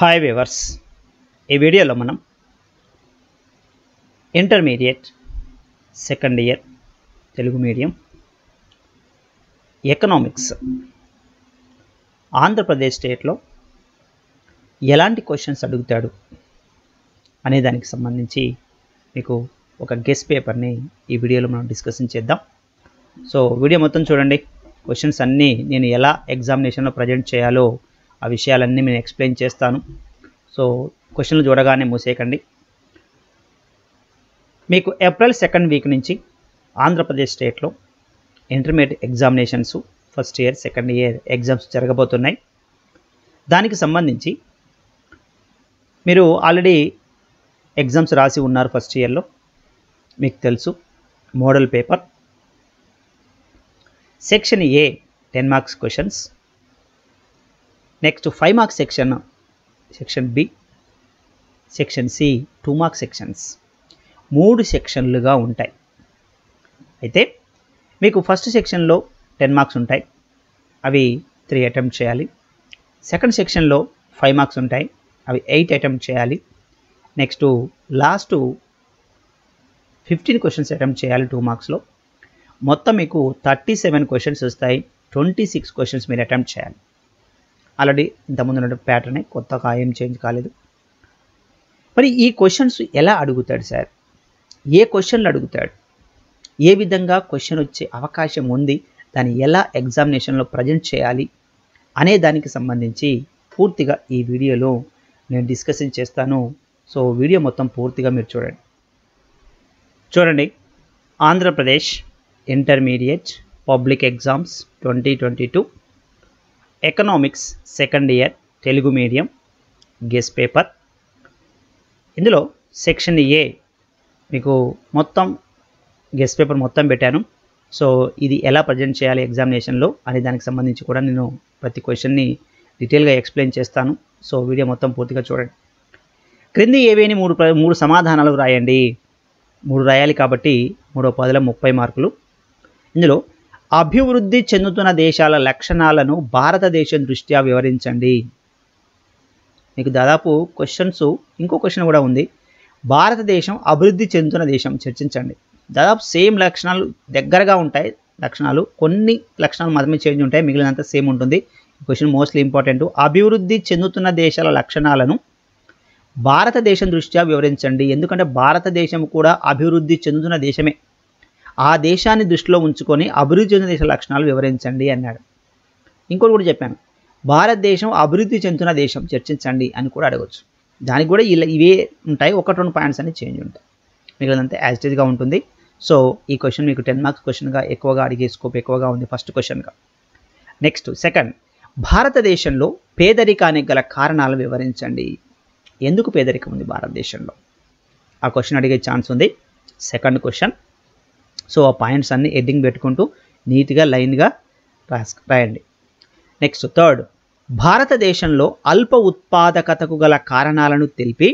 hi weavers ఈ వీడియోలో మనం intermediate second year Telugu medium economics Andhra Pradesh స్టేట్లో ఎలాంటి క్వశ్చన్స్ అడుగుతాడు అనే దానికి సంబంధించి మీకు ఒక గెస్ట్ పేపర్ని ఈ వీడియోలో మనం డిస్కషన్ చేద్దాం సో వీడియో మొత్తం చూడండి క్వశ్చన్స్ అన్నీ నేను ఎలా ఎగ్జామినేషన్లో ప్రజెంట్ చేయాలో ఆ విషయాలన్నీ నేను ఎక్స్ప్లెయిన్ చేస్తాను సో క్వశ్చన్లు చూడగానే మూసేయకండి మీకు ఏప్రిల్ సెకండ్ వీక్ నుంచి ఆంధ్రప్రదేశ్ స్టేట్లో intermediate examinations first year second year exams జరగబోతున్నాయి దానికి సంబంధించి మీరు ఆల్రెడీ ఎగ్జామ్స్ రాసి ఉన్నారు ఫస్ట్ ఇయర్లో మీకు తెలుసు model paper section A ten marks questions next five marks section section B section C two marks sections మూడు సెక్షన్లుగా ఉంటాయి అయితే మీకు ఫస్ట్ సెక్షన్లో టెన్ మార్క్స్ ఉంటాయి అవి త్రీ అటెంప్ట్ చేయాలి సెకండ్ సెక్షన్లో ఫైవ్ మార్క్స్ ఉంటాయి అవి ఎయిట్ అటెంప్ట్ చేయాలి next last fifteen questions attempt చేయాలి టూ మార్క్స్లో మొత్తం మీకు థర్టీ సెవెన్ క్వశ్చన్స్ వస్తాయి ట్వంటీ సిక్స్ క్వశ్చన్స్ మీరు అటెంప్ట్ చేయాలి ఆల్రెడీ ఇంతకుముందు ఉన్న ప్యాటర్నే కొత్తగా ఏం చేంజ్ కాలేదు మరి ఈ క్వశ్చన్స్ ఎలా అడుగుతాడు సార్ ఏ క్వశ్చన్లు అడుగుతాడు ఏ విధంగా క్వశ్చన్ వచ్చే అవకాశం ఉంది దాన్ని ఎలా ఎగ్జామినేషన్లో ప్రజెంట్ చేయాలి అనే దానికి సంబంధించి పూర్తిగా ఈ వీడియోలో నేను డిస్కషన్ చేస్తాను సో వీడియో మొత్తం పూర్తిగా మీరు చూడండి చూడండి Andhra Pradesh intermediate public exams twenty twenty two economics second year Telugu medium guess paper ఇందులో సెక్షన్ ఏ మీకు మొత్తం గెస్ పేపర్ మొత్తం పెట్టాను సో ఇది ఎలా ప్రజెంట్ చేయాలి ఎగ్జామినేషన్లో అనే దానికి సంబంధించి కూడా నేను ప్రతి క్వశ్చన్ని డీటెయిల్గా ఎక్స్ప్లెయిన్ చేస్తాను సో వీడియో మొత్తం పూర్తిగా చూడండి క్రింది ఏవేని మూడు ప్ర- మూడు సమాధానాలు రాయండి మూడు రాయాలి కాబట్టి మూడో పదుల ముప్పై మార్కులు ఇందులో అభివృద్ధి చెందుతున్న దేశాల లక్షణాలను భారతదేశం దృష్ట్యా వివరించండి మీకు దాదాపు క్వశ్చన్స్ ఇంకో క్వశ్చన్ కూడా ఉంది భారతదేశం అభివృద్ధి చెందుతున్న దేశం చర్చించండి దాదాపు సేమ్ లక్షణాలు దగ్గరగా ఉంటాయి లక్షణాలు కొన్ని లక్షణాలు మాత్రమే చేంజ్ ఉంటాయి మిగిలినంత సేమ్ ఉంటుంది ఈ క్వశ్చన్ మోస్ట్లీ ఇంపార్టెంట్ అభివృద్ధి చెందుతున్న దేశాల లక్షణాలను భారతదేశం దృష్ట్యా వివరించండి ఎందుకంటే భారతదేశం కూడా అభివృద్ధి చెందుతున్న దేశమే ఆ దేశాన్ని దృష్టిలో ఉంచుకొని అభివృద్ధి చెందిన దేశ లక్షణాలు వివరించండి అన్నాడు ఇంకోటి కూడా చెప్పాను భారతదేశం అభివృద్ధి చెందుతున్న దేశం చర్చించండి అని కూడా అడగవచ్చు దానికి కూడా ఇలా ఇవే ఉంటాయి ఒకటి రెండు పాయింట్స్ అన్ని చేంజ్ ఉంటాయి మిగిలినంత యాజిటీజ్గా ఉంటుంది సో ఈ క్వశ్చన్ మీకు టెన్ మార్క్స్ క్వశ్చన్గా ఎక్కువగా అడిగే స్కోప్ ఎక్కువగా ఉంది ఫస్ట్ క్వశ్చన్గా నెక్స్ట్ సెకండ్ భారతదేశంలో పేదరికానికి గల కారణాలు వివరించండి ఎందుకు పేదరికం ఉంది భారతదేశంలో ఆ క్వశ్చన్ అడిగే ఛాన్స్ ఉంది సెకండ్ క్వశ్చన్ సో ఆ పాయింట్స్ అన్ని ఎడ్డింగ్ పెట్టుకుంటూ నీట్గా లైన్గా రాస్ రాయండి నెక్స్ట్ థర్డ్ భారతదేశంలో అల్ప ఉత్పాదకతకు గల కారణాలను తెలిపి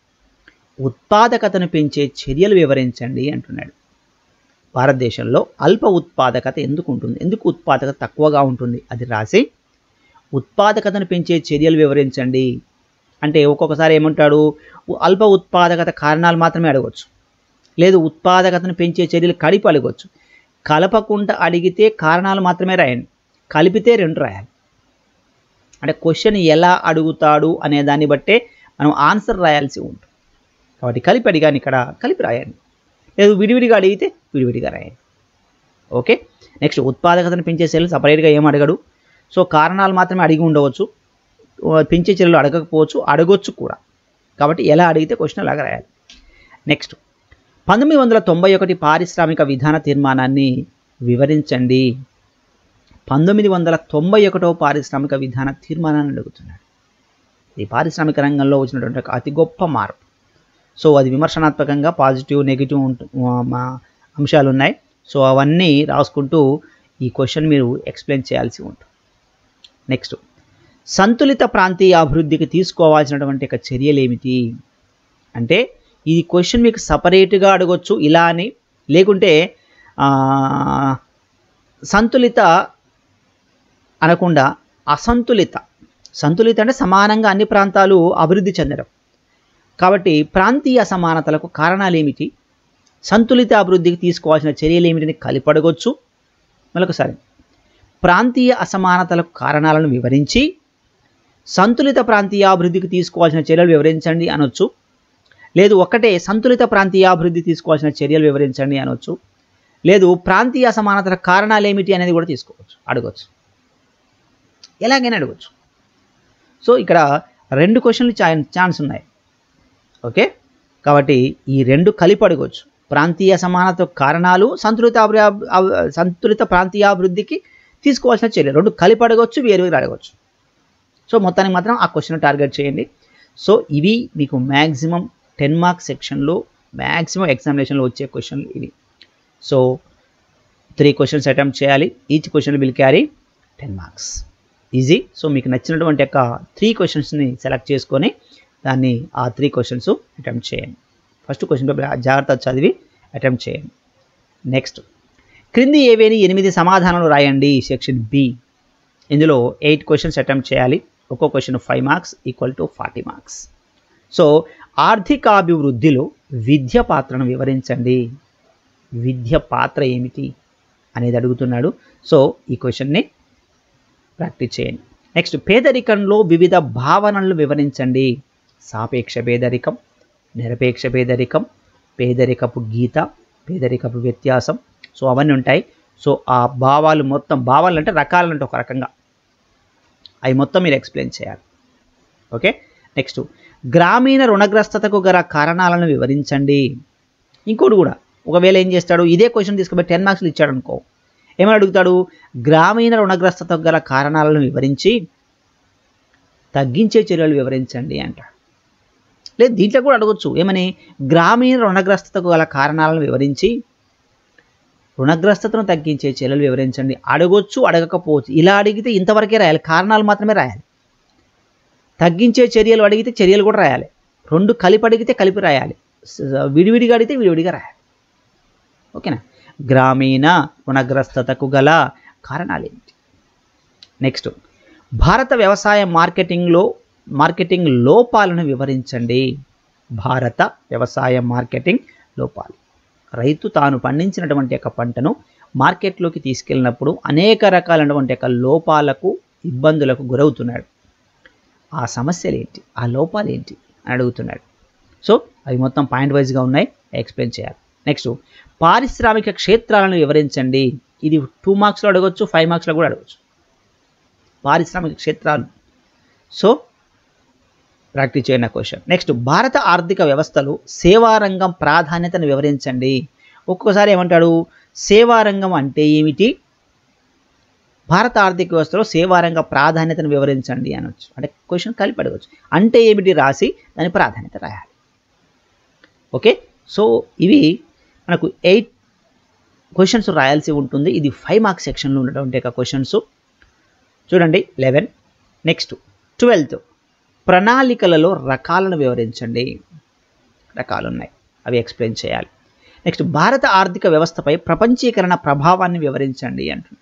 ఉత్పాదకతను పెంచే చర్యలు వివరించండి అంటున్నాడు భారతదేశంలో అల్ప ఉత్పాదకత ఎందుకు ఉంటుంది ఎందుకు ఉత్పాదకత తక్కువగా ఉంటుంది అది రాసి ఉత్పాదకతను పెంచే చర్యలు వివరించండి అంటే ఒక్కొక్కసారి ఏమంటాడు అల్ప ఉత్పాదకత కారణాలు మాత్రమే అడగవచ్చు లేదు ఉత్పాదకతను పెంచే చర్యలు కలిపి అడగవచ్చు కలపకుండా అడిగితే కారణాలు మాత్రమే రాయండి కలిపితే రెండు రాయాలి అంటే క్వశ్చన్ ఎలా అడుగుతాడు అనే దాన్ని బట్టే మనం ఆన్సర్ రాయాల్సి ఉంటుంది కాబట్టి కలిపి అడిగాను ఇక్కడ కలిపి రాయండి లేదు విడివిడిగా అడిగితే విడివిడిగా రాయండి ఓకే నెక్స్ట్ ఉత్పాదకతను పెంచే చర్యలు సపరేట్గా ఏం అడగడు సో కారణాలు మాత్రమే అడిగి ఉండవచ్చు ఆ, పెంచే చర్యలు అడగకపోవచ్చు అడగొచ్చు కూడా కాబట్టి ఎలా అడిగితే క్వశ్చన్ అలాగా రాయాలి నెక్స్ట్ పంతొమ్మిది వందల తొంభై ఒకటి పారిశ్రామిక విధాన తీర్మానాన్ని వివరించండి పంతొమ్మిది వందల తొంభై ఒకటో పారిశ్రామిక విధాన తీర్మానాన్ని అడుగుతున్నాడు ఈ పారిశ్రామిక రంగంలో వచ్చినటువంటి ఒక అతి గొప్ప మార్పు సో అది విమర్శనాత్మకంగా పాజిటివ్ నెగిటివ్ ఉంటు- మా అంశాలు ఉన్నాయి సో అవన్నీ రాసుకుంటూ ఈ క్వశ్చన్ మీరు ఎక్స్ప్లెయిన్ చేయాల్సి ఉంటుంది నెక్స్ట్ సంతులిత ప్రాంతీయ అభివృద్ధికి తీసుకోవాల్సినటువంటి ఒక చర్యలు ఏమిటి అంటే ఈ క్వశ్చన్ మీకు సపరేట్గా అడగొచ్చు ఇలా అని లేకుంటే ఆ, సంతులిత అనకుండా అసంతులిత సంతులిత అంటే సమానంగా అన్ని ప్రాంతాలు అభివృద్ధి చెందడం కాబట్టి ప్రాంతీయ అసమానతలకు కారణాలు ఏమిటి సంతులిత అభివృద్ధికి తీసుకోవాల్సిన చర్యలు ఏమిటిని కలిపడగొచ్చు మరొకసారి ప్రాంతీయ అసమానతలకు కారణాలను వివరించి సంతులిత ప్రాంతీయ అభివృద్ధికి తీసుకోవాల్సిన చర్యలు వివరించండి అనొచ్చు లేదు ఒక్కటే సంతులిత ప్రాంతీయ అభివృద్ధి తీసుకోవాల్సిన చర్యలు వివరించండి అనొచ్చు లేదు ప్రాంతీయ అసమానతల కారణాలు ఏమిటి అనేది కూడా తీసుకోవచ్చు అడగవచ్చు ఎలాగైనా అడగవచ్చు సో ఇక్కడ రెండు క్వశ్చన్లు ఛాన్స్ ఉన్నాయి ఓకే కాబట్టి ఈ రెండు కలిపి అడగవచ్చు ప్రాంతీయ సమానత కారణాలు సంతులిత అభి- అభి- సంతులిత ప్రాంతీయ అభివృద్ధికి తీసుకోవాల్సిన చర్యలు రెండు కలిపి అడగవచ్చు వేరు వేరు అడగవచ్చు సో మొత్తానికి మాత్రం ఆ క్వశ్చన్ టార్గెట్ చేయండి సో ఇవి మీకు మ్యాక్సిమం టెన్ మార్క్స్ సెక్షన్లో మ్యాక్సిమం ఎగ్జామినేషన్లో వచ్చే క్వశ్చన్లు ఇవి సో త్రీ క్వశ్చన్స్ అటెంప్ట్ చేయాలి each question will carry ten marks easy so మీకు నచ్చినటువంటి యొక్క త్రీ క్వశ్చన్స్ని సెలెక్ట్ చేసుకొని దాన్ని ఆ త్రీ క్వశ్చన్స్ అటెంప్ట్ చేయండి ఫస్ట్ క్వశ్చన్ పేపర్ జాగ్రత్త చదివి అటెంప్ట్ చేయండి నెక్స్ట్ క్రింది ఏవేని ఎనిమిది సమాధానాలు రాయండి సెక్షన్ బి ఇందులో ఎయిట్ క్వశ్చన్స్ అటెంప్ట్ చేయాలి ఒక్కో question five marks equal to forty marks so ఆర్థికాభివృద్ధిలో విద్య పాత్రను వివరించండి విద్య పాత్ర ఏమిటి అనేది అడుగుతున్నాడు సో ఈ క్వశ్చన్ని ప్రాక్టీస్ చేయండి నెక్స్ట్ పేదరికంలో వివిధ భావనలను వివరించండి సాపేక్ష పేదరికం నిరపేక్ష పేదరికం పేదరికపు గీత పేదరికపు వ్యత్యాసం సో అవన్నీ ఉంటాయి సో ఆ భావాలు మొత్తం భావాలు అంటే రకాలు అంటే ఒక రకంగా అవి మొత్తం మీరు ఎక్స్ప్లెయిన్ చేయాలి ఓకే నెక్స్ట్ గ్రామీణ రుణగ్రస్తతకు గల కారణాలను వివరించండి ఇంకోటి కూడా ఒకవేళ ఏం చేస్తాడు ఇదే క్వశ్చన్ తీసుకుపోయి టెన్ మార్క్స్లు ఇచ్చాడు అనుకో ఏమని అడుగుతాడు గ్రామీణ రుణగ్రస్తతకు గల కారణాలను వివరించి తగ్గించే చర్యలు వివరించండి అంటాడు లేదు దీంట్లో కూడా అడగొచ్చు ఏమని గ్రామీణ రుణగ్రస్తతకు గల కారణాలను వివరించి రుణగ్రస్తతను తగ్గించే చర్యలు వివరించండి అడగొచ్చు అడగకపోవచ్చు ఇలా అడిగితే ఇంతవరకే రాయాలి కారణాలు మాత్రమే రాయాలి తగ్గించే చర్యలు అడిగితే చర్యలు కూడా రాయాలి రెండు కలిపి అడిగితే కలిపి రాయాలి స- విడివిడిగా అడిగితే విడివిడిగా రాయాలి ఓకేనా గ్రామీణ రుణగ్రస్తతకు గల కారణాలు ఏంటి నెక్స్ట్ భారత వ్యవసాయ మార్కెటింగ్లో మార్కెటింగ్ లోపాలను వివరించండి భారత వ్యవసాయ మార్కెటింగ్ లోపాలు రైతు తాను పండించినటువంటి యొక్క పంటను మార్కెట్లోకి తీసుకెళ్ళినప్పుడు అనేక రకాలైనటువంటి యొక్క లోపాలకు ఇబ్బందులకు గురవుతున్నాడు ఆ సమస్యలు ఏంటి ఆ లోపాలు ఏంటి అని అడుగుతున్నాడు సో అవి మొత్తం పాయింట్ వైజ్గా ఉన్నాయి ఎక్స్ప్లెయిన్ చేయాలి నెక్స్ట్ పారిశ్రామిక క్షేత్రాలను వివరించండి ఇది టూ మార్క్స్లో అడగవచ్చు ఫైవ్ మార్క్స్లో కూడా అడగవచ్చు పారిశ్రామిక క్షేత్రాలు సో ప్రాక్టీస్ చేయండి క్వశ్చన్ నెక్స్ట్ భారత ఆర్థిక వ్యవస్థలో సేవారంగం ప్రాధాన్యతను వివరించండి ఒక్కొక్కసారి ఏమంటాడు సేవారంగం అంటే ఏమిటి భారత ఆర్థిక వ్యవస్థలో సేవారంగ ప్రాధాన్యతను వివరించండి అనొచ్చు అంటే క్వశ్చన్ కలిపి అడగచ్చు అంటే ఏమిటి రాసి దాని ప్రాధాన్యత రాయాలి ఓకే సో ఇవి మనకు ఎయిట్ క్వశ్చన్స్ రాయాల్సి ఉంటుంది ఇది ఫైవ్ మార్క్స్ సెక్షన్లో ఉన్నటువంటి యొక్క క్వశ్చన్స్ చూడండి లెవెన్ నెక్స్ట్ ట్వెల్త్ ప్రణాళికలలో రకాలను వివరించండి రకాలు ఉన్నాయి అవి ఎక్స్ప్లెయిన్ చేయాలి నెక్స్ట్ భారత ఆర్థిక వ్యవస్థపై ప్రపంచీకరణ ప్రభావాన్ని వివరించండి అంటుంది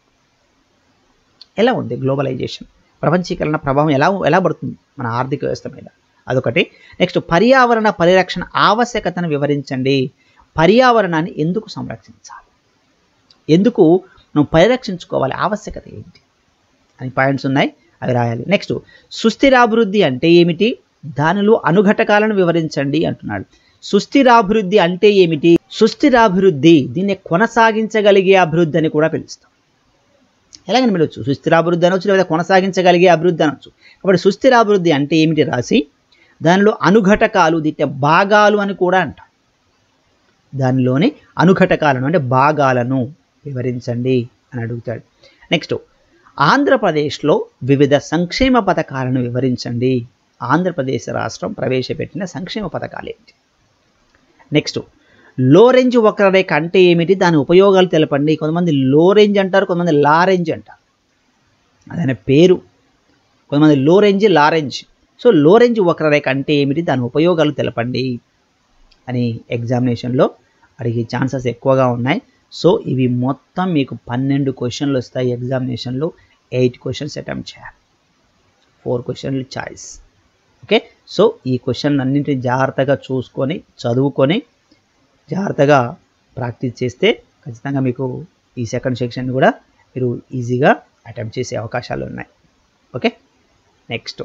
ఎలా ఉంది గ్లోబలైజేషన్ ప్రపంచీకరణ ప్రభావం ఎలా ఎలా పడుతుంది మన ఆర్థిక వ్యవస్థ మీద అదొకటి నెక్స్ట్ పర్యావరణ పరిరక్షణ ఆవశ్యకతను వివరించండి పర్యావరణాన్ని ఎందుకు సంరక్షించాలి ఎందుకు నువ్వు పరిరక్షించుకోవాలి ఆవశ్యకత ఏంటి అని పాయింట్స్ ఉన్నాయి అవి రాయాలి నెక్స్ట్ సుస్థిరాభివృద్ధి అంటే ఏమిటి దానిలో అనుఘటకాలను వివరించండి అంటున్నాడు సుస్థిరాభివృద్ధి అంటే ఏమిటి సుస్థిరాభివృద్ధి దీన్ని కొనసాగించగలిగే అభివృద్ధి అని కూడా పిలుస్తాం ఎలాగని పిలవచ్చు సుస్థిరాభివృద్ధి అనొచ్చు లేదా కొనసాగించగలిగే అభివృద్ధి అనొచ్చు కాబట్టి సుస్థిరాభివృద్ధి అంటే ఏమిటి రాసి దానిలో అనుఘటకాలు దిట్టే భాగాలు అని కూడా అంటాం దానిలోని అనుఘటకాలను అంటే భాగాలను వివరించండి అని అడుగుతాడు నెక్స్ట్ ఆంధ్రప్రదేశ్లో వివిధ సంక్షేమ పథకాలను వివరించండి ఆంధ్రప్రదేశ్ రాష్ట్రం ప్రవేశపెట్టిన సంక్షేమ పథకాలు ఏంటి నెక్స్ట్ లో రేంజ్ వక్రరేఖ అంటే ఏమిటి దాని ఉపయోగాలు తెలపండి కొంతమంది లో రేంజ్ అంటారు కొంతమంది లా రేంజ్ అంటారు అదనే పేరు కొంతమంది లో రేంజ్ లా రేంజ్ సో లో రేంజ్ వక్రరేఖ అంటే ఏమిటి దాని ఉపయోగాలు తెలపండి అని ఎగ్జామినేషన్లో అడిగే ఛాన్సెస్ ఎక్కువగా ఉన్నాయి సో ఇవి మొత్తం మీకు పన్నెండు క్వశ్చన్లు వస్తాయి ఎగ్జామినేషన్లో ఎయిట్ క్వశ్చన్స్ అటెంప్ట్ చేయాలి ఫోర్ క్వశ్చన్లు చాయిస్ ఓకే సో ఈ క్వశ్చన్ అన్నింటిని జాగ్రత్తగా చూసుకొని చదువుకొని జాగ్రత్తగా ప్రాక్టీస్ చేస్తే ఖచ్చితంగా మీకు ఈ సెకండ్ సెక్షన్ కూడా మీరు ఈజీగా అటెంప్ట్ చేసే అవకాశాలు ఉన్నాయి ఓకే నెక్స్ట్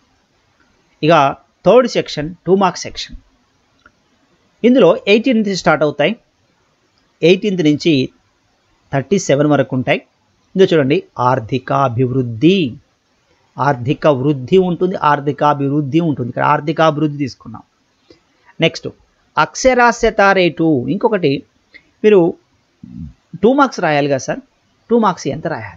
ఇక third section two marks section ఇందులో ఎయిటీన్త్ స్టార్ట్ అవుతాయి ఎయిటీన్త్ నుంచి థర్టీ సెవెన్ వరకు ఉంటాయి ఇందులో చూడండి ఆర్థికాభివృద్ధి ఆర్థిక వృద్ధి ఉంటుంది ఆర్థికాభివృద్ధి ఉంటుంది ఇక్కడ ఆర్థికాభివృద్ధి తీసుకున్నాం నెక్స్ట్ అక్షరాస్యత రేటు ఇంకొకటి మీరు టూ మార్క్స్ రాయాలి కదా సార్ టూ మార్క్స్ ఎంత రాయాలి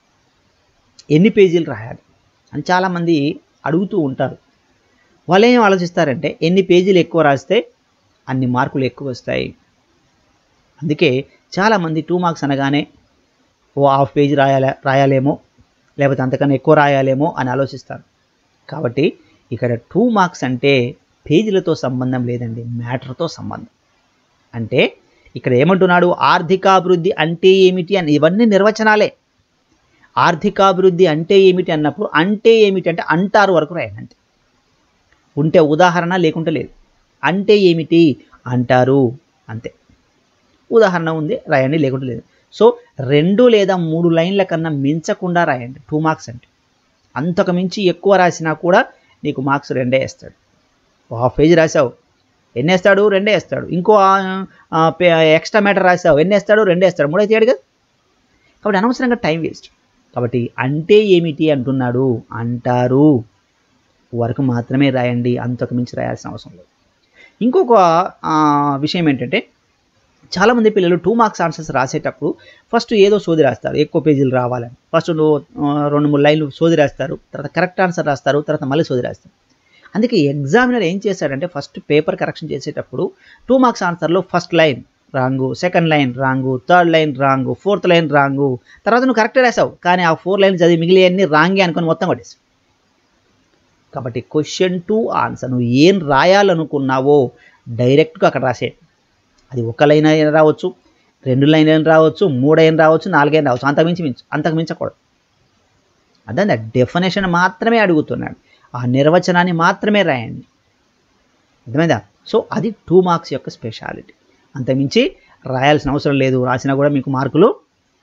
ఎన్ని పేజీలు రాయాలి అని చాలామంది అడుగుతూ ఉంటారు వాళ్ళు ఏం ఆలోచిస్తారంటే ఎన్ని పేజీలు ఎక్కువ రాస్తే అన్ని మార్కులు ఎక్కువ వస్తాయి అందుకే చాలామంది టూ మార్క్స్ అనగానే ఓ హాఫ్ పేజీ రాయాల రాయాలేమో లేకపోతే అంతకన్నా ఎక్కువ రాయాలేమో అని ఆలోచిస్తారు కాబట్టి ఇక్కడ టూ మార్క్స్ అంటే పేజీలతో సంబంధం లేదండి మ్యాటర్తో సంబంధం అంటే ఇక్కడ ఏమంటున్నాడు ఆర్థికాభివృద్ధి అంటే ఏమిటి అని ఇవన్నీ నిర్వచనాలే ఆర్థికాభివృద్ధి అంటే ఏమిటి అన్నప్పుడు అంటే ఏమిటి అంటే అంటారు వరకు రాయండి అంతే ఉంటే ఉదాహరణ లేకుంటే లేదు అంటే ఏమిటి అంటారు అంతే ఉదాహరణ ఉంది రాయండి లేకుంటే లేదు సో రెండు లేదా మూడు లైన్ల కన్నా మించకుండా రాయండి టూ మార్క్స్ అంటే అంతకు మించి ఎక్కువ రాసినా కూడా నీకు మార్క్స్ రెండే వేస్తాడు హాఫ్ పేజీ రాసావు ఎన్ని వేస్తాడు రెండే వేస్తాడు ఇంకో ఎక్స్ట్రా మ్యాటర్ రాసావు ఎన్ని వేస్తాడు రెండే వేస్తాడు మూడైతే ఏడు కదా కాబట్టి అనవసరంగా టైం వేస్ట్ కాబట్టి అంటే ఏమిటి అంటున్నాడు అంటారు వరకు మాత్రమే రాయండి అంతకు మించి రాయాల్సిన అవసరం లేదు ఇంకొక ఆ, విషయం ఏంటంటే చాలామంది పిల్లలు టూ మార్క్స్ ఆన్సర్స్ రాసేటప్పుడు ఫస్ట్ ఏదో సోది రాస్తారు ఎక్కువ పేజీలు రావాలని ఫస్ట్ రెండు మూడు లైన్లు సోది రాస్తారు తర్వాత కరెక్ట్ ఆన్సర్ రాస్తారు తర్వాత మళ్ళీ సోది రాస్తారు అందుకే ఎగ్జామినర్ ఏం చేశాడంటే ఫస్ట్ పేపర్ కరెక్షన్ చేసేటప్పుడు టూ మార్క్స్ ఆన్సర్లో first line wrong second line wrong third line wrong fourth line wrong తర్వాత నువ్వు కరెక్ట్ రాసావు కానీ ఆ ఫోర్ లైన్ చదివి మిగిలి అన్ని రాంగే అనుకొని మొత్తం కొట్టేసావు కాబట్టి క్వశ్చన్ టు ఆన్సర్ నువ్వు ఏం రాయాలనుకున్నావో డైరెక్ట్గా అక్కడ రాసే అది ఒక లైన్ అయినా రావచ్చు రెండు లైన్ అయినా రావచ్చు మూడు అయినా రావచ్చు నాలుగైనా రావచ్చు అంతకు మించి మించు అంతకు మించకూడదు అదే డెఫినేషన్ మాత్రమే అడుగుతున్నాడు ఆ నిర్వచనాన్ని మాత్రమే రాయండి అర్థమైందా సో అది టూ మార్క్స్ యొక్క స్పెషాలిటీ అంతకుమించి రాయాల్సిన అవసరం లేదు రాసినా కూడా మీకు మార్కులు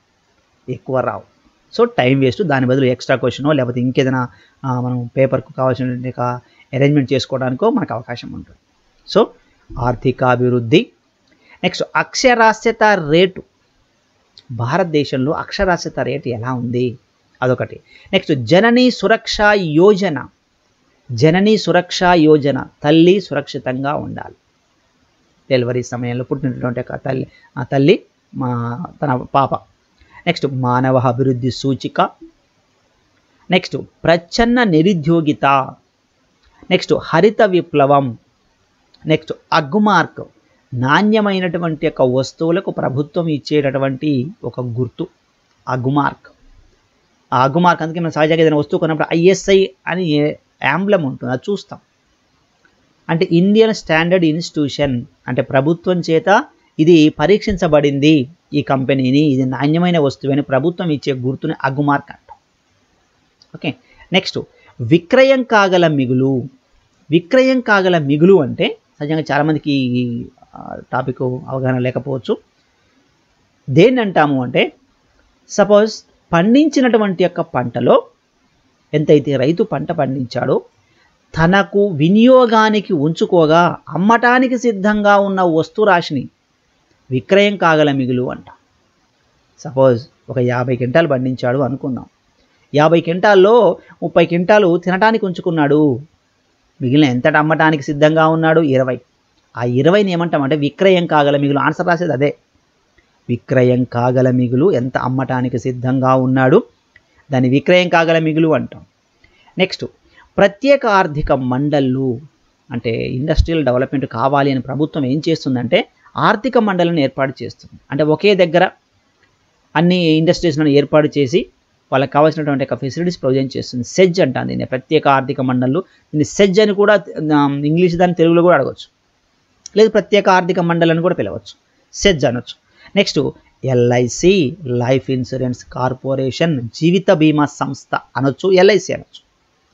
ఎక్కువ రావు సో టైం వేస్ట్ దాని బదులు ఎక్స్ట్రా క్వశ్చనో లేకపోతే ఇంకేదైనా ఆ, మనం పేపర్కు కావాల్సిన అరేంజ్మెంట్ చేసుకోవడానికో మనకు అవకాశం ఉంటుంది సో ఆర్థికాభివృద్ధి నెక్స్ట్ అక్షరాస్యత రేటు భారతదేశంలో అక్షరాస్యత రేటు ఎలా ఉంది అదొకటి నెక్స్ట్ జననీ సురక్ష యోజన జననీ సురక్ష యోజన తల్లి సురక్షితంగా ఉండాలి డెలివరీ సమయంలో పుట్టినటువంటి ఒక తల్లి ఆ తల్లి మా తన పాప నెక్స్ట్ మానవ అభివృద్ధి సూచిక నెక్స్ట్ ప్రచ్ఛన్న నిరుద్యోగిత నెక్స్ట్ హరిత విప్లవం నెక్స్ట్ అగ్గుమార్క్ నాణ్యమైనటువంటి యొక్క వస్తువులకు ప్రభుత్వం ఇచ్చేటటువంటి ఒక గుర్తు అగ్గుమార్క్ ఆ అగ్గుమార్క్ అందుకే మనం సహజంగా ఏదైనా వస్తువు కొన్నప్పుడు ఐఎస్ఐ అని యాంబ్లం ఉంటుంది అది చూస్తాం అంటే ఇండియన్ స్టాండర్డ్ ఇన్స్టిట్యూషన్ అంటే ప్రభుత్వం చేత ఇది పరీక్షించబడింది ఈ కంపెనీని ఇది నాణ్యమైన వస్తువు అని ప్రభుత్వం ఇచ్చే గుర్తుని అగ్గుమార్క్ అంటాం ఓకే నెక్స్ట్ విక్రయం కాగల మిగులు విక్రయం కాగల మిగులు అంటే సహజంగా చాలామందికి ఈ టాపిక్ అవగాహన లేకపోవచ్చు దేన్ని అంటాము అంటే సపోజ్ పండించినటువంటి యొక్క పంటలో ఎంతైతే రైతు పంట పండించాడో తనకు వినియోగానికి ఉంచుకోగా అమ్మటానికి సిద్ధంగా ఉన్న వస్తు రాశిని విక్రయం కాగల మిగులు అంట సపోజ్ ఒక యాభై క్వింటాలు పండించాడు అనుకుందాం యాభై క్వింటాల్లో ముప్పై క్వింటాలు తినటానికి ఉంచుకున్నాడు మిగిలిన ఎంత అమ్మటానికి సిద్ధంగా ఉన్నాడు ఇరవై ఆ ఇరవైని ఏమంటామంటే విక్రయం కాగల మిగులు ఆన్సర్ రాసేది అదే విక్రయం కాగల మిగులు ఎంత అమ్మటానికి సిద్ధంగా ఉన్నాడు దాన్ని విక్రయం కాగల మిగులు అంటాం నెక్స్ట్ ప్రత్యేక ఆర్థిక మండళ్ళు అంటే ఇండస్ట్రియల్ డెవలప్మెంట్ కావాలి అని ప్రభుత్వం ఏం చేస్తుందంటే ఆర్థిక మండలిని ఏర్పాటు చేస్తుంది అంటే ఒకే దగ్గర అన్ని ఇండస్ట్రీస్లను ఏర్పాటు చేసి వాళ్ళకి కావాల్సినటువంటి ఒక ఫెసిలిటీస్ ప్రొవైడ్ చేస్తుంది సెజ్ అంటాను దీన్ని ప్రత్యేక ఆర్థిక మండళ్ళు దీన్ని సెజ్ అని కూడా ఆ, ఇంగ్లీష్ దాన్ని తెలుగులో కూడా అడగచ్చు లేదు ప్రత్యేక ఆర్థిక మండలని కూడా పిలవచ్చు సెజ్ అనొచ్చు next LIC life insurance corporation జీవిత బీమా సంస్థ అనొచ్చు ఎల్ఐసి అనొచ్చు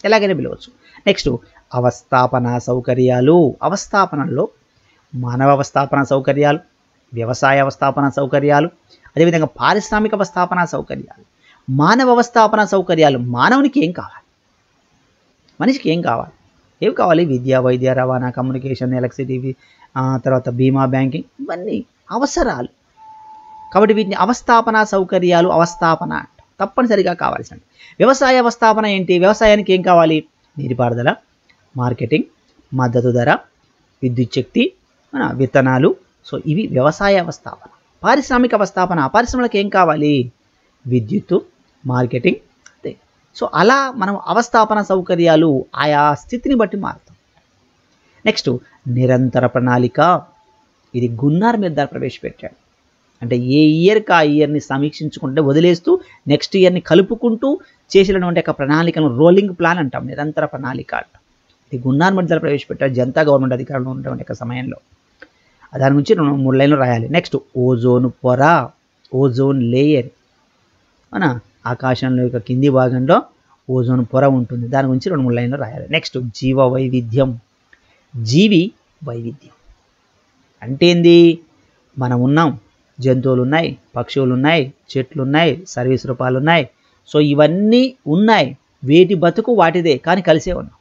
ఎలాగైనా పిలవచ్చు నెక్స్ట్ అవస్థాపన సౌకర్యాలు అవస్థాపనలో మానవ అవస్థాపన సౌకర్యాలు వ్యవసాయ అవస్థాపన సౌకర్యాలు అదేవిధంగా పారిశ్రామిక అవస్థాపన సౌకర్యాలు మానవ అవస్థాపన సౌకర్యాలు మానవునికి ఏం కావాలి మనిషికి ఏం కావాలి ఏం కావాలి విద్య వైద్య రవాణా కమ్యూనికేషన్ ఎలక్ట్రిసిటీ ఆ, తర్వాత బీమా బ్యాంకింగ్ ఇవన్నీ అవసరాలు కాబట్టి వీటిని అవస్థాపన సౌకర్యాలు అవస్థాపన అంట తప్పనిసరిగా కావాల్సిన వ్యవసాయ అవస్థాపన ఏంటి వ్యవసాయానికి ఏం కావాలి నీటిపారుదల మార్కెటింగ్ మద్దతు ధర విద్యుత్ శక్తి మన విత్తనాలు సో ఇవి వ్యవసాయ అవస్థాపన పారిశ్రామిక అవస్థాపన పరిశ్రమలకు ఏం కావాలి విద్యుత్తు మార్కెటింగ్ అంతే సో అలా మనం అవస్థాపన సౌకర్యాలు ఆయా స్థితిని బట్టి మారుతాం నెక్స్ట్ నిరంతర ప్రణాళిక ఇది గున్నార్ మీద దాన్ని ప్రవేశపెట్టాడు అంటే ఏ ఇయర్కి ఆ ఇయర్ని సమీక్షించుకుంటే వదిలేస్తూ నెక్స్ట్ ఇయర్ని కలుపుకుంటూ చేసినటువంటి ఒక ప్రణాళికను రోలింగ్ ప్లాన్ అంటాం నిరంతర ప్రణాళిక అంటాం ఇది గున్నార్ మధ్యలో ప్రవేశపెట్టారు జనతా గవర్నమెంట్ అధికారంలో ఉన్నటువంటి ఒక సమయంలో దాని గురించి రెండు మూడు లైన్లు రాయాలి నెక్స్ట్ ఓజోన్ పొర ఓజోన్ లేయర్ మన ఆకాశంలో యొక్క కింది భాగంలో ఓజోన్ పొర ఉంటుంది దాని గురించి రెండు మూడు లైన్లు రాయాలి నెక్స్ట్ జీవ వైవిధ్యం జీవి వైవిధ్యం అంటే ఏంది మనం ఉన్నాం జంతువులు ఉన్నాయి పక్షువులు ఉన్నాయి చెట్లు ఉన్నాయి సర్వీస్ రూపాలు ఉన్నాయి సో ఇవన్నీ ఉన్నాయి వేటి బతుకు వాటిదే కానీ కలిసే ఉన్నాం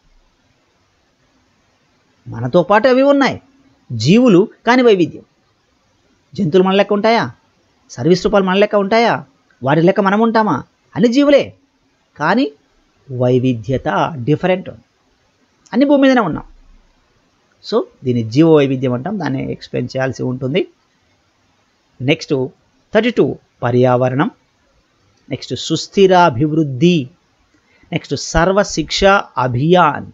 మనతో పాటు అవి ఉన్నాయి జీవులు కానీ వైవిధ్యం జంతువులు మన లెక్క ఉంటాయా సర్వీస్ రూపాలు మన లెక్క ఉంటాయా వాటి లెక్క మనం ఉంటామా అన్ని జీవులే కానీ వైవిధ్యత డిఫరెంట్ అన్ని భూమి మీదనే ఉన్నాం సో దీన్ని జీవ వైవిధ్యం అంటాం దాన్ని ఎక్స్ప్లెయిన్ చేయాల్సి ఉంటుంది నెక్స్ట్ థర్టీ టూ పర్యావరణం next సుస్థిరాభివృద్ధి next Sarva Shiksha Abhiyan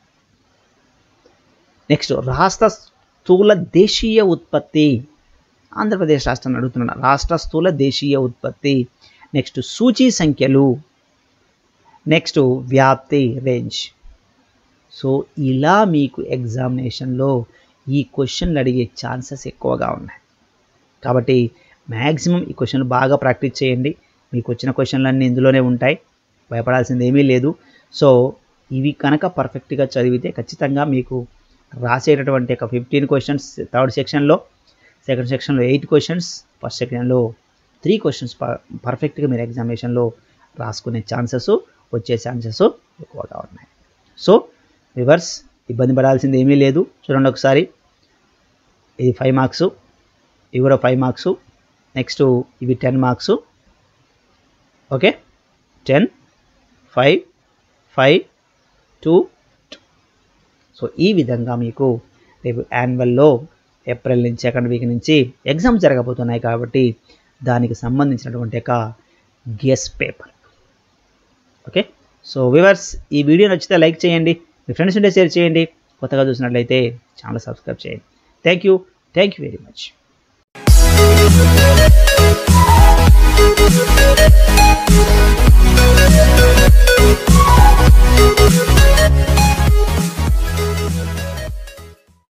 next రాష్ట్ర స్థూల దేశీయ ఉత్పత్తి ఆంధ్రప్రదేశ్ రాష్ట్రాన్ని అడుగుతున్నాను రాష్ట్ర స్థూల దేశీయ ఉత్పత్తి నెక్స్ట్ సూచీ సంఖ్యలు నెక్స్ట్ వ్యాప్తి రేంజ్ సో ఇలా మీకు ఎగ్జామినేషన్లో ఈ క్వశ్చన్లు అడిగే ఛాన్సెస్ ఎక్కువగా ఉన్నాయి కాబట్టి మ్యాక్సిమం ఈ క్వశ్చన్లు బాగా ప్రాక్టీస్ చేయండి మీకు వచ్చిన క్వశ్చన్లన్నీ ఇందులోనే ఉంటాయి భయపడాల్సింది ఏమీ లేదు సో ఇవి కనుక పర్ఫెక్ట్గా చదివితే ఖచ్చితంగా మీకు రాసేటటువంటి ఒక ఫిఫ్టీన్ క్వశ్చన్స్ థర్డ్ సెక్షన్లో సెకండ్ సెక్షన్లో ఎయిట్ క్వశ్చన్స్ ఫస్ట్ సెక్షన్లో త్రీ క్వశ్చన్స్ పర్ఫెక్ట్గా మీరు ఎగ్జామినేషన్లో రాసుకునే ఛాన్సెస్ వచ్చే ఛాన్సెస్ ఎక్కువగా ఉన్నాయి సో రివర్స్ ఇబ్బంది పడాల్సింది ఏమీ లేదు చూడండి ఒకసారి ఇది ఫైవ్ మార్క్స్ ఇవి కూడా ఫైవ్ మార్క్స్ నెక్స్ట్ ఇవి ten marks okay ten five five two so ఈ విధంగా మీకు రేపు యాన్యువల్లో ఏప్రిల్ నుంచి సెకండ్ వీక్ నుంచి ఎగ్జామ్స్ జరగబోతున్నాయి కాబట్టి దానికి సంబంధించినటువంటి ఒక guess paper okay so viewers ఈ వీడియో నచ్చితే లైక్ చేయండి మీ ఫ్రెండ్స్ ఉంటే షేర్ చేయండి కొత్తగా చూసినట్లయితే ఛానల్ సబ్స్క్రైబ్ చేయండి thank you thank you very much